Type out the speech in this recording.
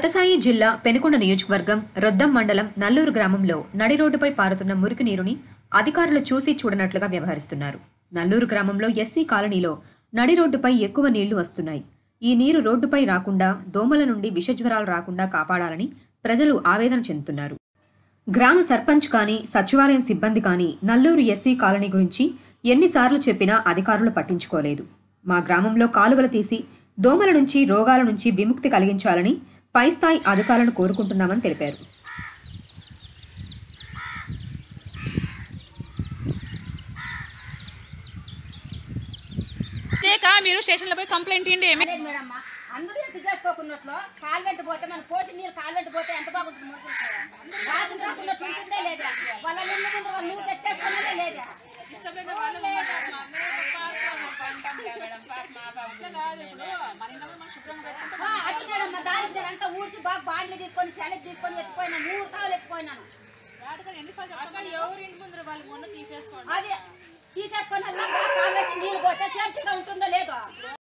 సతసాయి జిల్లా పెనుకొండ నియోజకవర్గం రొద్దం మండలం నల్లూరు గ్రామంలో నడి రోడ్డుపై పారుతున్న మురికి నీరుని అధికారులు చూసి చూడనట్లుగా వ్యవహరిస్తున్నారు నల్లూరు గ్రామంలో ఎస్సీ కాలనీలో నడి రోడ్డుపై ఎక్కువ నీళ్లు వస్తున్నాయి ఈ నీరు రోడ్డుపై రాకుండా దోమల నుండి విషజ్వరాలు రాకుండా కాపాడాలని ప్రజలు ఆవేదన చెందుతున్నారు గ్రామ సర్పంచ్ కానీ సచివాలయం సిబ్బంది కానీ నల్లూరు ఎస్సీ కాలనీ గురించి ఎన్నిసార్లు చెప్పినా అధికారులు పట్టించుకోలేదు మా గ్రామంలో కాలువలు తీసి దోమల నుంచి రోగాల నుంచి విముక్తి కలిగించాలని పై స్థాయి అధికారులను కోరుకుంటున్నామని తెలిపారు లేక మీరు స్టేషన్లో పోయి కంప్లైంట్ ఇవ్వండి ఏమి లేదు మేడం అందరూ ఎత్తు చేసుకోకున్నట్లు కాలు వెంట పోతే మన పోసి నీళ్ళు కాలు వెంట పోతే ఎంత బాగుంటుంది వాసన రాకున్నట్లు ఉంటుందే లేదా వాళ్ళ నిన్న ముందు వాళ్ళు నువ్వు తెచ్చేసుకున్నదే లేదా ఆ, అది మేడం మా దారి అంతా ఊడ్చి బాగా బాండ్లు తీసుకొని సెలెక్ట్ తీసుకొని ఎత్తుపోయినా మూడు తావులు ఎత్తుపోయినాను అది తీసేసుకొని అలా బాగా కాలు పెట్టి నీళ్ళు పోతే సేఫ్టీగా ఉంటుందో లేదో